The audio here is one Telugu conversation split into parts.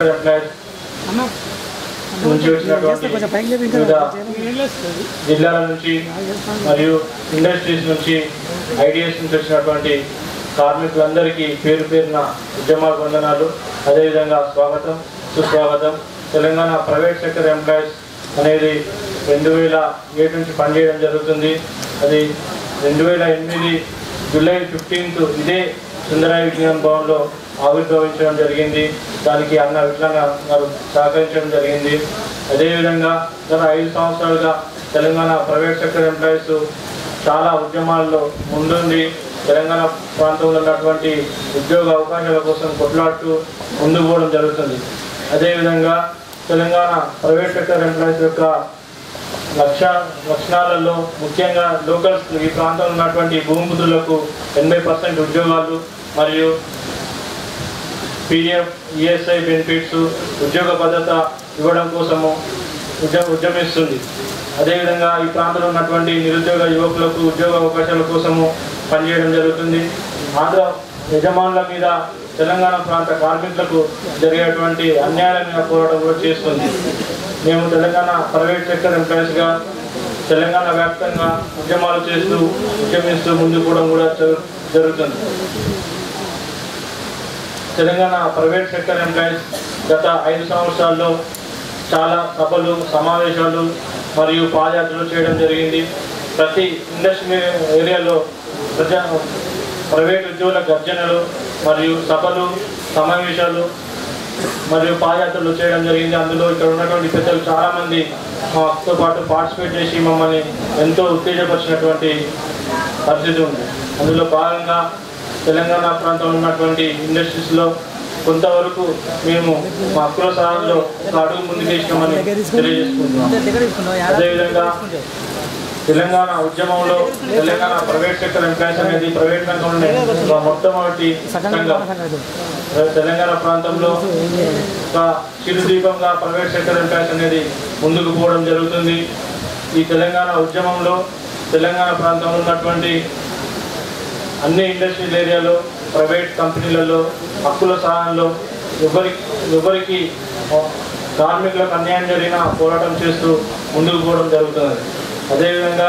ఎంప్లాయీస్ నుంచి వచ్చినటువంటి కొంచెం పైకి లేపి ఇంకా వివిధ జిల్లాల నుంచి మరియు ఇండస్ట్రీస్ నుంచి ఐడిఎస్ నుంచి వచ్చినటువంటి కార్మికులందరికీ పేరు పేరున ఉద్యమ వందనాలు అదేవిధంగా స్వాగతం సుస్వాగతం తెలంగాణ ప్రైవేట్ సెక్టర్ ఎంప్లాయీస్ అనేది రెండు వేల ఏడు నుంచి పనిచేయడం జరుగుతుంది అది రెండు వేల ఎనిమిది జూలై ఫిఫ్టీన్త్ ఇదే సుందరాయ విజ్ఞాన భవన్లో ఆవిర్భవించడం జరిగింది దానికి అన్న విజ్ఞాన గారు సహకరించడం జరిగింది అదేవిధంగా గత ఐదు సంవత్సరాలుగా తెలంగాణ ప్రైవేట్ సెక్టర్ ఎంప్లాయీస్ చాలా ఉద్యమాల్లో ముందుండి తెలంగాణ ప్రాంతంలో ఉన్నటువంటి ఉద్యోగ అవకాశాల కోసం కొట్లాడుతూ ముందుకు పోవడం జరుగుతుంది అదేవిధంగా తెలంగాణ ప్రైవేట్ సెక్టర్ ఎంప్లాయీస్ యొక్క లక్ష లక్షణాలలో ముఖ్యంగా లోకల్స్ ఈ ప్రాంతంలో ఉన్నటువంటి భూమిపుతులకు ఎనభై పర్సెంట్ ఉద్యోగాలు మరియు పీఎఫ్ ఈఎస్ఐ బెనిఫిట్స్ ఉద్యోగ భద్రత ఇవ్వడం కోసము ఉద్యమ ఉద్యమిస్తుంది అదేవిధంగా ఈ ప్రాంతంలో ఉన్నటువంటి నిరుద్యోగ యువకులకు ఉద్యోగ అవకాశాల కోసము పనిచేయడం జరుగుతుంది ఆంధ్ర యజమానుల మీద తెలంగాణ ప్రాంత కార్మికులకు జరిగేటువంటి అన్యాయాల మీద పోరాటం కూడా చేస్తుంది మేము తెలంగాణ ప్రైవేట్ సెక్టర్ ఎంప్లాయీస్గా తెలంగాణ వ్యాప్తంగా ఉద్యమాలు చేస్తూ ఉద్యమిస్తూ ముందుకు కూడా కూడా జరు- జరుగుతుంది తెలంగాణ ప్రైవేట్ సెక్టర్ ఎంప్లాయీస్ గత ఐదు సంవత్సరాల్లో చాలా సభలు సమావేశాలు మరియు పాదయాత్రలు చేయడం జరిగింది ప్రతి ఇండస్ట్రీ ఏరియాలో ప్రజా ప్రైవేట్ ఉద్యోగుల గర్జనలు మరియు సభలు సమావేశాలు మరియు పాదయాత్రలు చేయడం జరిగింది అందులో ఇక్కడ ఉన్నటువంటి పెద్దలు చాలామంది మాతో పాటు పార్టిసిపేట్ చేసి మమ్మల్ని ఎంతో ఉత్తేజపరిచినటువంటి పరిస్థితి ఉంది అందులో భాగంగా తెలంగాణ ప్రాంతంలో ఉన్నటువంటి ఇండస్ట్రీస్లో కొంతవరకు మేము మా హక్కుల సహాయంలో ఒక అడుగు ముందుకేసినామని తెలియజేసుకుంటున్నాం దగ్గర తీసుకున్నావు అదేవిధంగా తెలంగాణ ఉద్యమంలో తెలంగాణ ప్రైవేట్ సెక్టర్ ఎంప్లాయీస్ అనేది ప్రైవేట్ రంగంలోనే ఒక మొట్టమొదటి సంఘం తెలంగాణ ప్రాంతంలో ఒక చిరుదీపంగా ప్రైవేట్ సెక్టర్ ఎంప్లాయీస్ అనేది ముందుకు పోవడం జరుగుతుంది ఈ తెలంగాణ ఉద్యమంలో తెలంగాణ ప్రాంతంలో ఉన్నటువంటి అన్ని ఇండస్ట్రియల్ ఏరియాలో ప్రైవేట్ కంపెనీలలో హక్కుల సహాయంలో ఎవరి ఎవరికి కార్మికులకు అన్యాయం జరిగిన పోరాటం చేస్తూ ముందుకు పోవడం జరుగుతుంది అదేవిధంగా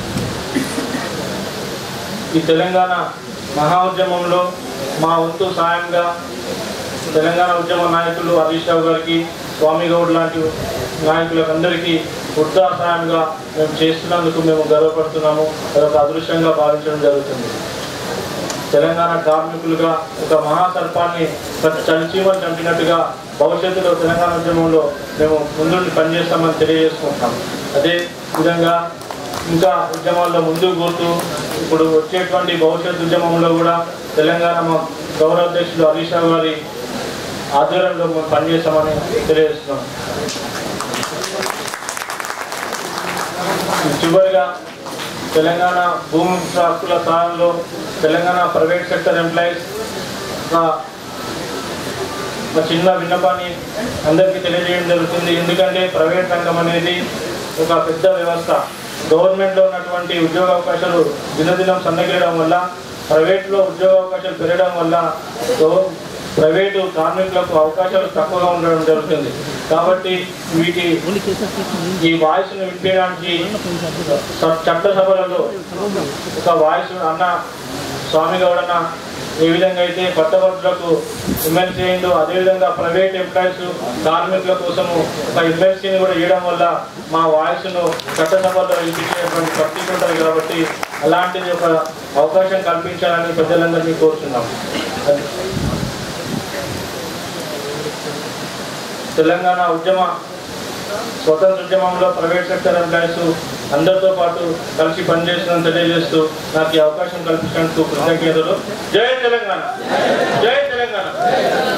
ఈ తెలంగాణ మహా ఉద్యమంలో మా వంతు సాయంగా తెలంగాణ ఉద్యమ నాయకులు హరీష్ రావు గారికి స్వామి గౌడ్ లాంటి నాయకులకు అందరికీ వృద్ధా సాయంగా మేము చేస్తున్నందుకు మేము గర్వపడుతున్నాము అదొక అదృష్టంగా భావించడం జరుగుతుంది తెలంగాణ కార్మికులుగా ఒక మహాసర్పాన్ని ప్రతి చలిచీమని చంపినట్టుగా భవిష్యత్తులో తెలంగాణ ఉద్యమంలో మేము ముందుండి పనిచేస్తామని తెలియజేసుకుంటాం అదే విధంగా ఇంకా ఉద్యమాల్లో ముందుకు పోతూ ఇప్పుడు వచ్చేటువంటి భవిష్యత్ ఉద్యమంలో కూడా తెలంగాణ మా గౌరవ అధ్యక్షులు హరీష్ రావు గారి ఆధ్వర్యంలో మేము పనిచేస్తామని తెలియజేస్తున్నాం చివరిగా తెలంగాణ భూమి హక్కుల సహాయంలో తెలంగాణ ప్రైవేట్ సెక్టర్ ఎంప్లాయీస్ ఒక చిన్న విన్నపాన్ని అందరికీ తెలియజేయడం జరుగుతుంది ఎందుకంటే ప్రైవేట్ రంగం అనేది ఒక పెద్ద వ్యవస్థ గవర్నమెంట్లో ఉన్నటువంటి ఉద్యోగ అవకాశాలు దినదినం సన్నగిరడం వల్ల ప్రైవేట్లో ఉద్యోగ అవకాశాలు పెరగడం వల్ల గవ- ప్రైవేటు కార్మికులకు అవకాశాలు తక్కువగా ఉండడం జరుగుతుంది కాబట్టి వీటి ఈ వాయిస్ను వినిపించడానికి స- చట్టసభలలో ఒక వాయిస్ అన్న స్వామి గౌడన్న ఏ విధంగా అయితే పట్టభద్రులకు ఎమ్మెల్సీ అయిందో అదేవిధంగా ప్రైవేట్ ఎంప్లాయీస్ కార్మికుల కోసము ఒక ఎమ్మెల్సీని కూడా ఇవ్వడం వల్ల మా వాయిస్ను చట్టసభలో వినిపించేటువంటి పరిస్థితి ఉంటుంది కాబట్టి అలాంటిది ఒక అవకాశం కల్పించాలని ప్రజలందరినీ కోరుతున్నాం అది. తెలంగాణ ఉద్యమ స్వతంత్ర ఉద్యమంలో ప్రైవేట్ సెక్టర్ ఎంప్లాయీస్ అందరితో పాటు కలిసి పనిచేస్తుందని తెలియజేస్తూ నాకు ఈ అవకాశం కల్పించినందుకు కృతజ్ఞతలు జై తెలంగాణ జై తెలంగాణ